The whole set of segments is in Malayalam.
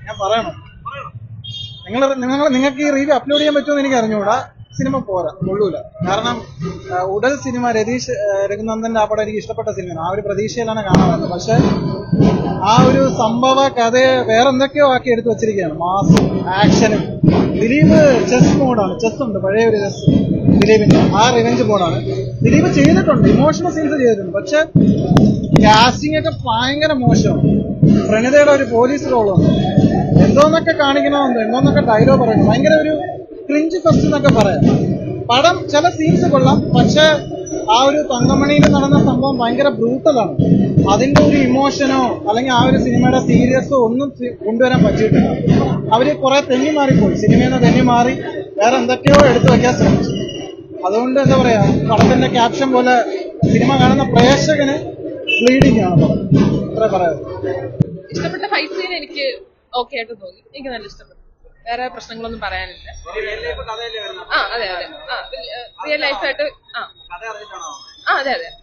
ഞാൻ പറയണം നിങ്ങൾ നിങ്ങൾ നിങ്ങൾക്ക് ഈ റിവ്യൂ അപ്ലോഡ് ചെയ്യാൻ പറ്റുമെന്ന് എനിക്ക് അറിഞ്ഞുകൂടാ സിനിമ പോരാ കൊള്ളൂല കാരണം ആ, ഉടൽ സിനിമ രതീഷ് ആ, രഘുനന്ദന്റെ ആ പടം എനിക്ക് ഇഷ്ടപ്പെട്ട സിനിമയാണ് ആ ഒരു പ്രതീക്ഷയിലാണ് കാണാൻ വന്നത് പക്ഷെ ആ ഒരു സംഭവ കഥയെ വേറെ എന്തൊക്കെയോ ആക്കി എടുത്തു വെച്ചിരിക്കുകയാണ് മാസും ആക്ഷനും ദിലീപ് ചെസ് മോഡാണ് ചെസ് ഉണ്ട് പഴയ ഒരു ചെസ് ദിലീപിന്റെ ആ റിവെഞ്ച് മോഡാണ് ദിലീപ് ചെയ്തിട്ടുണ്ട് ഇമോഷണൽ സീൻസ് ചെയ്തിട്ടുണ്ട് പക്ഷെ കാസ്റ്റിംഗ് ഒക്കെ ഭയങ്കര മോശമാണ് പ്രണിതയുടെ ഒരു പോലീസ് റോളുണ്ട് എന്തോന്നൊക്കെ കാണിക്കണമെന്ന് എന്തോന്നൊക്കെ ഡയലോഗ് പറയണം ഭയങ്കര ഒരു ക്രിഞ്ച് ഫസ്റ്റ് എന്നൊക്കെ പറയാം പടം ചില സീൻസ് കൊള്ളാം പക്ഷെ ആ ഒരു തങ്കമണിയിൽ നടന്ന സംഭവം ഭയങ്കര ബ്രൂട്ടലാണ് അതിന്റെ ഒരു ഇമോഷനോ അല്ലെങ്കിൽ ആ ഒരു സിനിമയുടെ സീരിയസോ ഒന്നും സി- കൊണ്ടുവരാൻ പറ്റിയിട്ടില്ല അവര് കുറെ തെന്നി മാറിപ്പോയി സിനിമയിൽ നിന്ന് തെന്നി മാറി വേറെ എന്തൊക്കെയോ എടുത്തു വെക്കാൻ ശ്രമിച്ചു അതുകൊണ്ട് എന്താ പറയാ പടത്തിന്റെ ക്യാപ്ഷൻ പോലെ സിനിമ കാണുന്ന പ്രേക്ഷകന് ബ്ലീഡിംഗ് ആണ് പടം ഇത്ര പറയാം ഇഷ്ടപ്പെട്ട ഫൈറ്റ് സീൻ എനിക്ക് ഓക്കെ ആയിട്ട് തോന്നി എനിക്ക് നല്ല ഇഷ്ടപ്പെട്ടു വേറെ പ്രശ്നങ്ങളൊന്നും പറയാനില്ല ആ അതെ അതെ ആ റിയൽ ലൈഫായിട്ട് ആ ആ അതെ അതെ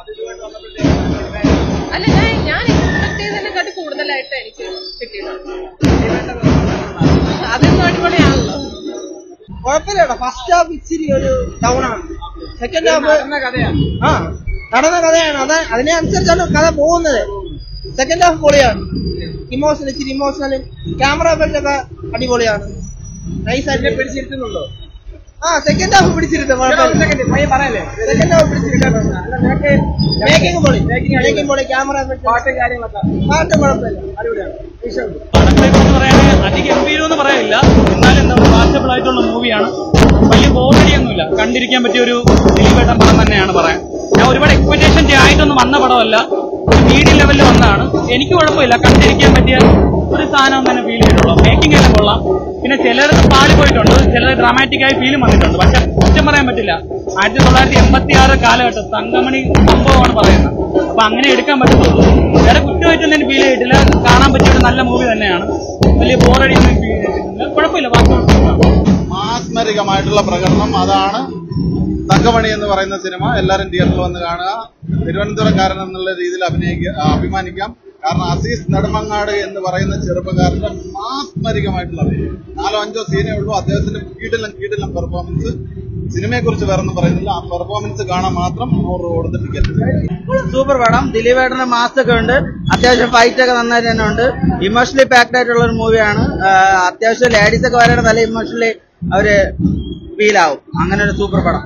അല്ല ഞാൻ ഞാൻ എക്സ്പെക്ട് ചെയ്തതിനെക്കാട്ടി കൂടുതലായിട്ട് എനിക്ക് കിട്ടിയിട്ടുണ്ട് അതൊന്നും അടിപൊളിയാണല്ലോ കുഴപ്പമില്ല ഫസ്റ്റ് ഹാഫ് ഇച്ചിരി ഒരു ഡൗൺ ആണ് സെക്കൻഡ് ഹാഫ് ആ നടന്ന കഥയാണ് അത് അതിനെ അനുസരിച്ചാണ് കഥ പോകുന്നത് സെക്കൻഡ് ഹാഫ് പൊളിയാണ് ഇമോഷണൽ ഇച്ചിരി ഇമോഷണൽ ക്യാമറ എഫക്റ്റ് ഒക്കെ അടിപൊളിയാണ് നൈസ് ആയിട്ട് പിടിച്ചിരുത്തുന്നുണ്ടോ ആ സെക്കൻഡ് ഹാഫ് പിടിച്ചിരുത്തും സെക്കൻഡ് ഹാഫ് പിടിച്ചിരുത്തുന്നുണ്ട് മേക്കിംഗ് പൊളി മേക്കിംഗ് പൊളി ക്യാമറ എഫക്റ്റ് പാട്ടും കാര്യങ്ങളൊക്കെ പാട്ട് കുഴപ്പമില്ല അടിപൊളിയാണ് ഇഷ്ടമുണ്ട് പടത്തെ കുറിച്ച് പറയാൻ അതിഗംഭീരം എന്ന് പറയാനില്ല എന്നാലും എന്താ വാച്ചബിൾ ആയിട്ടുള്ള മൂവിയാണ് വലിയ ബോറടിയൊന്നുമില്ല കണ്ടിരിക്കാൻ പറ്റിയ ഒരു ദിലീപേട്ടൻ പടം തന്നെയാണ് പറയാൻ ഞാൻ ഒരുപാട് എക്സ്പെക്ടേഷൻ ആയിട്ടൊന്നും വന്ന പടമല്ല മീഡിയം ലെവലിൽ വന്നതാണ് എനിക്ക് കുഴപ്പമില്ല കണ്ടിരിക്കാൻ പറ്റിയ ഒരു സാധനം തന്നെ ഫീൽ ചെയ്തിട്ടുള്ളൂ മേക്കിംഗ് എല്ലാം കൊള്ളാം പിന്നെ ചിലർക്ക് പാടി പോയിട്ടുണ്ട് ചിലർ ഡ്രാമാറ്റിക് ആയി ഫീലും വന്നിട്ടുണ്ട് പക്ഷെ കുറ്റം പറയാൻ പറ്റില്ല ആയിരത്തി തൊള്ളായിരത്തി എൺപത്തി ആറ് കാലഘട്ടം തങ്കമണി സംഭവമാണ് പറയുന്നത് അപ്പൊ അങ്ങനെ എടുക്കാൻ പറ്റത്തുള്ളൂ വേറെ കുറ്റമായിട്ടൊന്നും എനിക്ക് ഫീൽ ചെയ്തിട്ടില്ല കാണാൻ പറ്റിയ ഒരു നല്ല മൂവി തന്നെയാണ് വലിയ ബോറടിയൊന്നും ഫീൽ ചെയ്തിട്ടില്ല കുഴപ്പമില്ല ബാക്കി മാസ്മരികമായിട്ടുള്ള പ്രകടനം അതാണ് തങ്കമണി എന്ന് പറയുന്ന സിനിമ എല്ലാവരും തിയേറ്ററിൽ വന്ന് കാണുക തിരുവനന്തപുരക്കാരൻ എന്നുള്ള രീതിയിൽ അഭിനയിക്കുക അഭിമാനിക്കാം കാരണം അസീസ് നെടുമങ്ങാട് എന്ന് പറയുന്ന ചെറുപ്പക്കാരന്റെ മാസ്മരികമായിട്ടുള്ള അഭിനയം നാലോ അഞ്ചോ സീനേ ഉള്ളൂ അദ്ദേഹത്തിന്റെ കീടിലും കീടിലും പെർഫോമൻസ് സിനിമയെ കുറിച്ച് വേറൊന്നും പറയുന്നില്ല ആ പെർഫോമൻസ് കാണാൻ മാത്രം നൂറ് രൂപ കൊടുത്ത് ടിക്കറ്റ് സൂപ്പർ പടം ദിലീപേട്ടന്റെ മാസ് ഒക്കെ ഉണ്ട് അത്യാവശ്യം ഫൈറ്റ് ഒക്കെ നന്നായിട്ട് തന്നെ ഉണ്ട് ഇമോഷണലി പാക്ഡ് ആയിട്ടുള്ള ഒരു മൂവിയാണ് അത്യാവശ്യം ലേഡീസ് ഒക്കെ വരെ നല്ല ഇമോഷണലി അവര് ഫീൽ ആവും അങ്ങനെ ഒരു സൂപ്പർ പടം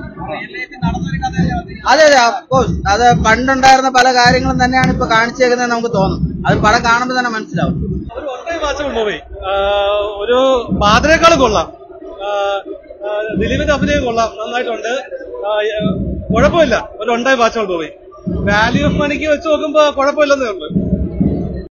അതെ അതെ അഫ്കോഴ്സ് അത് പണ്ടുണ്ടായിരുന്ന പല കാര്യങ്ങളും തന്നെയാണ് ഇപ്പൊ കാണിച്ചേക്കുന്നത് നമുക്ക് തോന്നും അത് പടം കാണുമ്പോൾ തന്നെ മനസ്സിലാവും ഒരു ഒട്ടേ വാച്ചബിൾ മൂവി ഒരു ബാധനേക്കാളും കൊള്ളാം ആഹ് ആഹ് ദിലീപിന്റെ അഭിനയം കൊള്ളാം നന്നായിട്ടുണ്ട് ആഹ് കുഴപ്പമില്ല ഒരു ഒണ്ടായി വാച്ചബിൾ മൂവി വാല്യൂ ഓഫ് മണിക്ക് വെച്ച് നോക്കുമ്പോ കുഴപ്പമില്ലെന്നേ ഉള്ളൂ